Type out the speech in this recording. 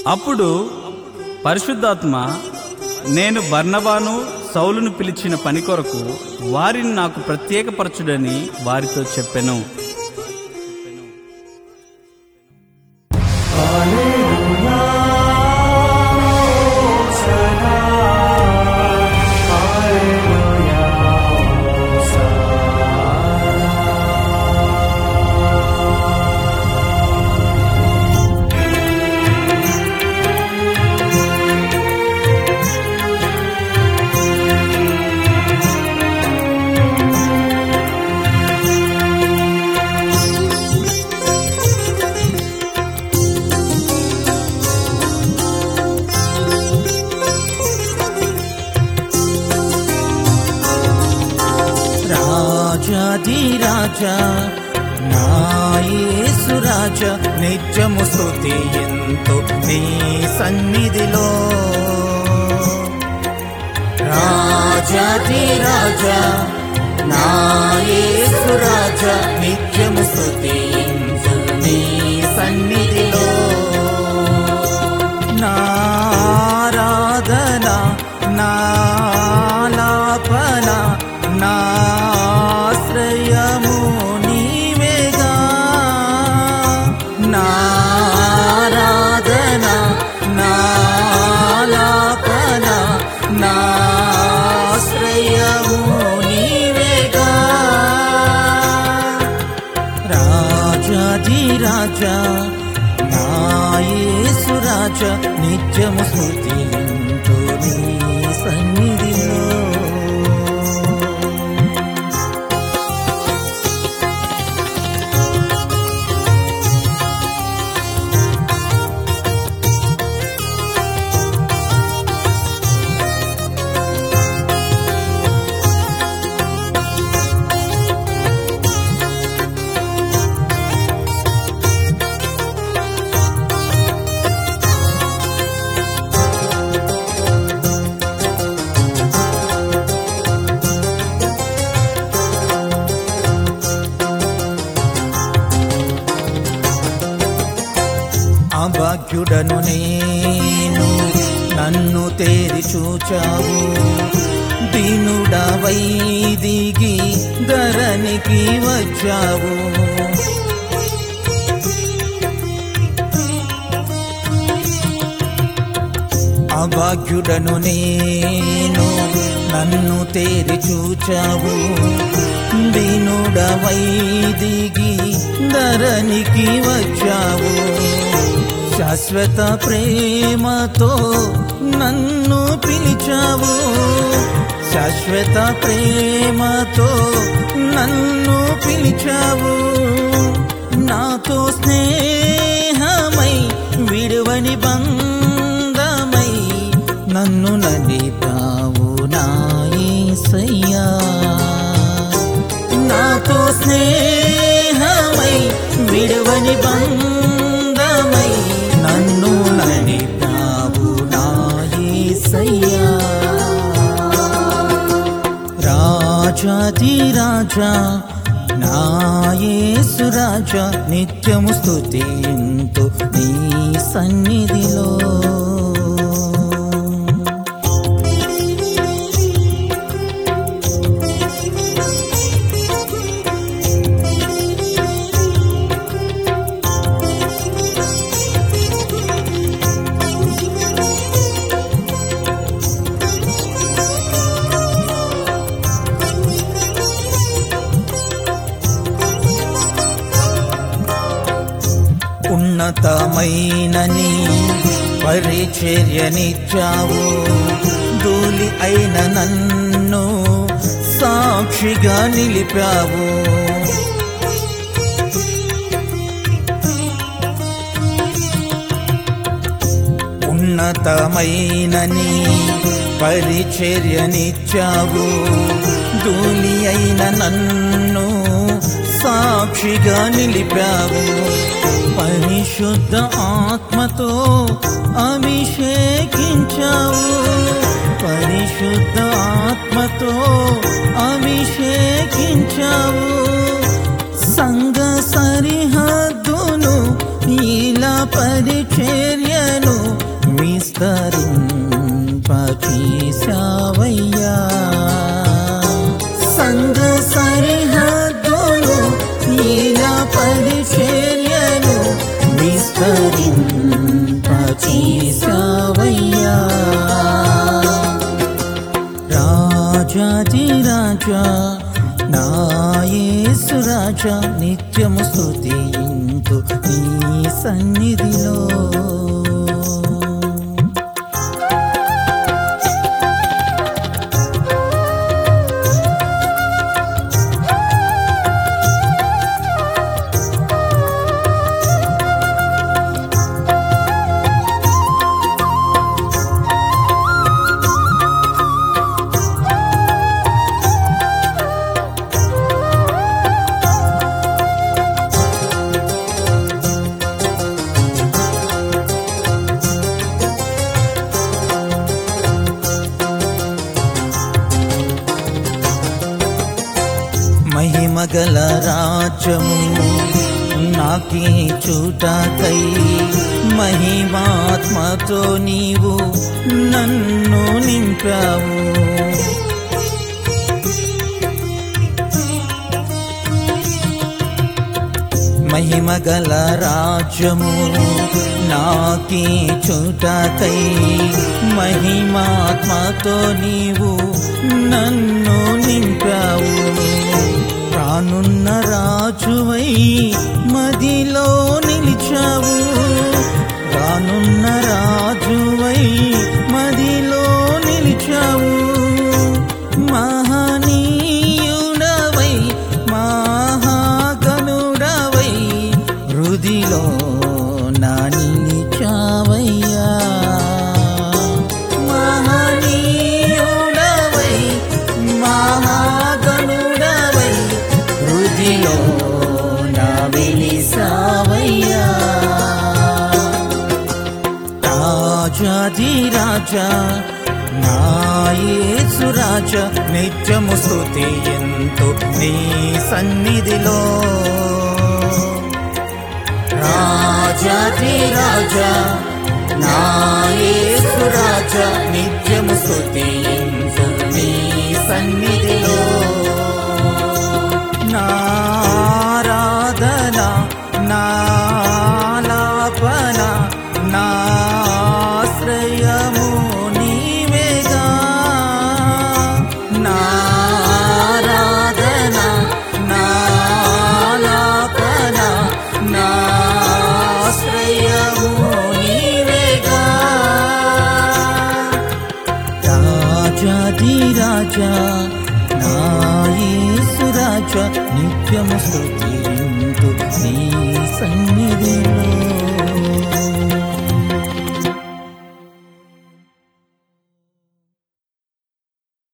అప్పుడు పరిశుద్ధాత్మ నేను బర్నబాను సౌలును పిలిచిన పని కొరకు వారిని నాకు ప్రత్యేకపరచుడని వారితో చెప్పెను రాజాధిరాజా నాయసు రాజ నిత్యము స్థుతి ఎంతో నీ సన్నిధిలో రాజాధిరాజా నాయసు రాజ నిత్యము స్థుతి ఎంతో నీ సన్నిధిలో నారాధన నాలాపన నాశ్రయము నీవేగా నారాధన నాలాపన నాశ్రయము నీవేగా రాజాధిరాజా నాయసు రాజ నిత్యము స్మృతి నీ సన్నిధిలో అభాగ్యుడను నేను నన్ను తేరి చూచావు దీనుడవై దిగి ధరణికి వచ్చావు అభాగ్యుడను నేను నన్ను తేరి చూచావు దీనుడవై దిగి ధరణికి వచ్చావు శాశ్వత ప్రేమతో నన్ను పిలిచావు శాశ్వత ప్రేమతో నన్ను పిలిచావు నాతో స్నేహమై విడువని బంధమై నన్ను నడిపావు నాయసయ్యా నాతో స్నేహమై విడువని బంధమై నన్ను నడిపావు నాయసయ్యా రాజాది రాజా నాయేసు రాజా నిత్యము స్తుతింతు నీ సన్నిధిలో ఉన్నతమైన నీ పరిచర్యనిచ్చావు ధూళి అయిన నన్ను సాక్షిగా నిలిపావు ఉన్నతమైన నీ పరిచర్యనిచ్చావు ధూళి అయిన నన్ను సాక్షిగా నిలిపావు పరిశుద్ధ ఆత్మతో అభిషేకించావు పరిశుద్ధ ఆత్మతో అభిషేకించావు సంగ సరిహద్దును ఇలా పరిచర్యను విస్తరింపచేశావయ్యా సంఘ సరిహద్దులు ఇలా పరిచర్యను విస్తరింపచేశావయ్యా రాజాది రాజా నాయేసు రాజా నిత్యము స్తుతింతు నీ సన్నిధిలో మహిమగల రాజ్యము నాకీ చూటకై మహిమాత్మతో నీవు నన్ను నింపావు మహిమగల రాజ్యము నాకీ చూటకై మహిమాత్మతో నీవు నన్ను నింపావు రానున్న రాజువై మదిలో నిలిచావు రానున్న రాజువై మదిలో నిలిచావు మహనీయుడవై మహాగనుడవై హృదిలో నా నిలిచావయ్యా మహనీయుడవై మహాగనుడవై హృదిలో నా వెలిసావయ్యా రాజాది రాజా నాయేసు రాజా నిత్యము స్తుతి ఎంతో నీ సన్నిధిలో రాజాది రాజా నాయేసు రాజా నిత్యము స్తుతి ఎంతో నీ సన్నిధిలో నారాధన నాలాపన నాశ్రయము నీవేగా నారాధన నాలాపన నాశ్రయము నీవేగా రాజాది రాజా నాయేసు రాజా నిత్యము స్తుతింతు నీ సన్నిధిలో